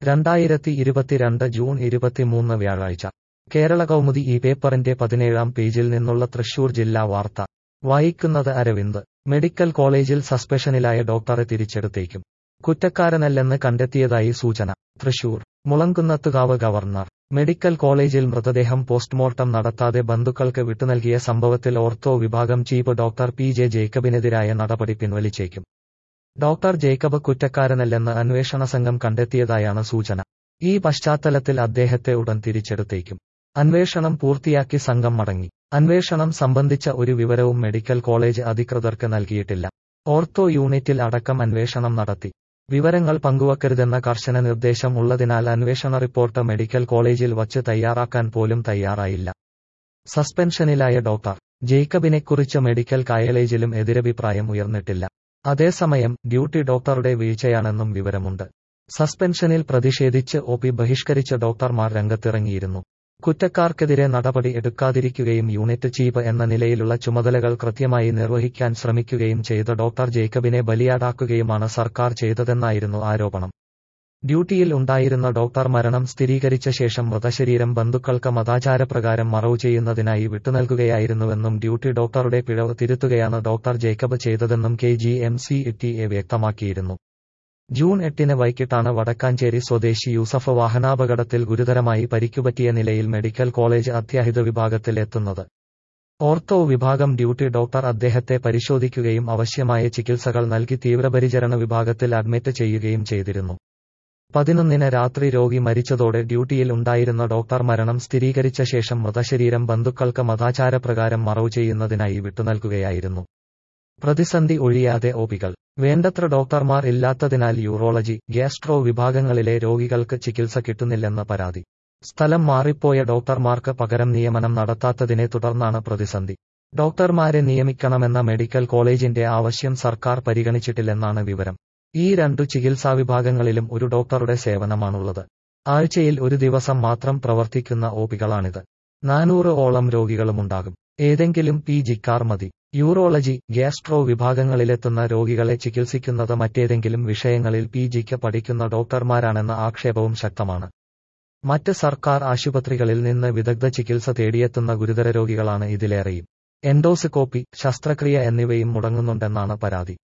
രണ്ടായിരത്തി ഇരുപത്തിരണ്ട് ജൂൺ ഇരുപത്തിമൂന്ന് വ്യാഴാഴ്ച കേരള കൗമുദി ഈ പേപ്പറിന്റെ പതിനേഴാം പേജിൽ നിന്നുള്ള തൃശൂർ ജില്ലാ വാർത്ത വായിക്കുന്നത് അരവിന്ദ് മെഡിക്കൽ കോളേജിൽ സസ്പെഷനിലായ ഡോക്ടറെ തിരിച്ചെടുത്തേക്കും കുറ്റക്കാരനല്ലെന്ന് കണ്ടെത്തിയതായി സൂചന തൃശൂർ മുളങ്കുന്നത്തുകാവ് ഗവർണർ മെഡിക്കൽ കോളേജിൽ മൃതദേഹം പോസ്റ്റ്മോർട്ടം നടത്താതെ ബന്ധുക്കൾക്ക് വിട്ടുനൽകിയ സംഭവത്തിൽ ഓർത്തോ വിഭാഗം ചീഫ് ഡോക്ടർ പി ജെ ജേക്കബിനെതിരായ നടപടി പിൻവലിച്ചേക്കും ഡോക്ടർ ജേക്കബ് കുറ്റക്കാരനല്ലെന്ന് അന്വേഷണ സംഘം കണ്ടെത്തിയതായാണ് സൂചന ഈ പശ്ചാത്തലത്തിൽ അദ്ദേഹത്തെ ഉടൻ തിരിച്ചെടുത്തേക്കും അന്വേഷണം പൂർത്തിയാക്കി സംഘം മടങ്ങി അന്വേഷണം സംബന്ധിച്ച ഒരു വിവരവും മെഡിക്കൽ കോളേജ് അധികൃതർക്ക് നൽകിയിട്ടില്ല ഓർത്തോ യൂണിറ്റിൽ അടക്കം അന്വേഷണം നടത്തി വിവരങ്ങൾ പങ്കുവക്കരുതെന്ന കർശന നിർദ്ദേശം ഉള്ളതിനാൽ അന്വേഷണ റിപ്പോർട്ട് മെഡിക്കൽ കോളേജിൽ വച്ച് തയ്യാറാക്കാൻ പോലും തയ്യാറായില്ല സസ്പെൻഷനിലായ ഡോക്ടർ ജേക്കബിനെക്കുറിച്ച് മെഡിക്കൽ കോളേജിലും എതിരഭിപ്രായം ഉയർന്നിട്ടില്ല അതേസമയം ഡ്യൂട്ടി ഡോക്ടറുടെ വീഴ്ചയാണെന്നും വിവരമുണ്ട് സസ്പെൻഷനിൽ പ്രതിഷേധിച്ച് ഒ പി ബഹിഷ്കരിച്ച ഡോക്ടർമാർ രംഗത്തിറങ്ങിയിരുന്നു കുറ്റക്കാർക്കെതിരെ നടപടി എടുക്കാതിരിക്കുകയും യൂണിറ്റ് ചീഫ് എന്ന നിലയിലുള്ള ചുമതലകൾ കൃത്യമായി നിർവഹിക്കാൻ ശ്രമിക്കുകയും ചെയ്ത ഡോക്ടർ ജേക്കബിനെ ബലിയാടാക്കുകയുമാണ് സർക്കാർ ചെയ്തതെന്നായിരുന്നു ആരോപണം ഡ്യൂട്ടിയിൽ ഉണ്ടായിരുന്ന ഡോക്ടർ മരണം സ്ഥിരീകരിച്ച ശേഷം മൃതശരീരം ബന്ധുക്കൾക്ക് മതാചാരപ്രകാരം മറവ് ചെയ്യുന്നതിനായി വിട്ടുനൽകുകയായിരുന്നുവെന്നും ഡ്യൂട്ടി ഡോക്ടറുടെ പിഴവ് തിരുത്തുകയാണ് ഡോക്ടർ ജേക്കബ് ചെയ്തതെന്നും K G M C T A വ്യക്തമാക്കിയിരുന്നു ജൂൺ എട്ടിന് വൈകിട്ടാണ് വടക്കാഞ്ചേരി സ്വദേശി യൂസഫ് വാഹനാപകടത്തിൽ ഗുരുതരമായി പരിക്കുപറ്റിയ നിലയിൽ മെഡിക്കൽ കോളേജ് അത്യാഹിത വിഭാഗത്തിൽ എത്തുന്നത് ഓർത്തോ വിഭാഗം ഡ്യൂട്ടി ഡോക്ടർ അദ്ദേഹത്തെ പരിശോധിക്കുകയും ആവശ്യമായ ചികിത്സകൾ നൽകി തീവ്രപരിചരണ വിഭാഗത്തിൽ അഡ്മിറ്റ് ചെയ്യുകയും ചെയ്തിരുന്നു പതിനൊന്നിന് രാത്രി രോഗി മരിച്ചതോടെ ഡ്യൂട്ടിയിൽ ഉണ്ടായിരുന്ന ഡോക്ടർ മരണം സ്ഥിരീകരിച്ച ശേഷം മൃതശരീരം ബന്ധുക്കൾക്ക് മതാചാരപ്രകാരം മറവ് ചെയ്യുന്നതിനായി വിട്ടുനൽകുകയായിരുന്നു പ്രതിസന്ധി ഒഴിയാതെ ഒപികൾ വേണ്ടത്ര ഡോക്ടർമാർ ഇല്ലാത്തതിനാൽ യൂറോളജി ഗ്യാസ്ട്രോ വിഭാഗങ്ങളിലെ രോഗികൾക്ക് ചികിത്സ കിട്ടുന്നില്ലെന്ന് പരാതി സ്ഥലം മാറിപ്പോയ ഡോക്ടർമാർക്ക് പകരം നിയമനം നടത്താത്തതിനെ തുടർന്നാണ് പ്രതിസന്ധി ഡോക്ടർമാരെ നിയമിക്കണമെന്ന മെഡിക്കൽ കോളേജിന്റെ ആവശ്യം സർക്കാർ പരിഗണിച്ചിട്ടില്ലെന്നാണ് വിവരം ഈ രണ്ടു ചികിത്സാ വിഭാഗങ്ങളിലും ഒരു ഡോക്ടറുടെ സേവനമാണുള്ളത് ആഴ്ചയിൽ ഒരു ദിവസം മാത്രം പ്രവർത്തിക്കുന്ന ഒപികളാണിത് നാനൂറ് ഓളം രോഗികളുമുണ്ടാകും ഏതെങ്കിലും പി ജിക്കാർ മതി യൂറോളജി ഗ്യാസ്ട്രോ വിഭാഗങ്ങളിലെത്തുന്ന രോഗികളെ ചികിത്സിക്കുന്നത് മറ്റേതെങ്കിലും വിഷയങ്ങളിൽ പി ജിക്ക് പഠിക്കുന്ന ഡോക്ടർമാരാണെന്ന ആക്ഷേപവും ശക്തമാണ് മറ്റ് സർക്കാർ ആശുപത്രികളിൽ നിന്ന് വിദഗ്ധ ചികിത്സ തേടിയെത്തുന്ന ഗുരുതര രോഗികളാണ് ഇതിലേറെയും എൻഡോസ്കോപ്പി ശസ്ത്രക്രിയ എന്നിവയും മുടങ്ങുന്നുണ്ടെന്നാണ് പരാതി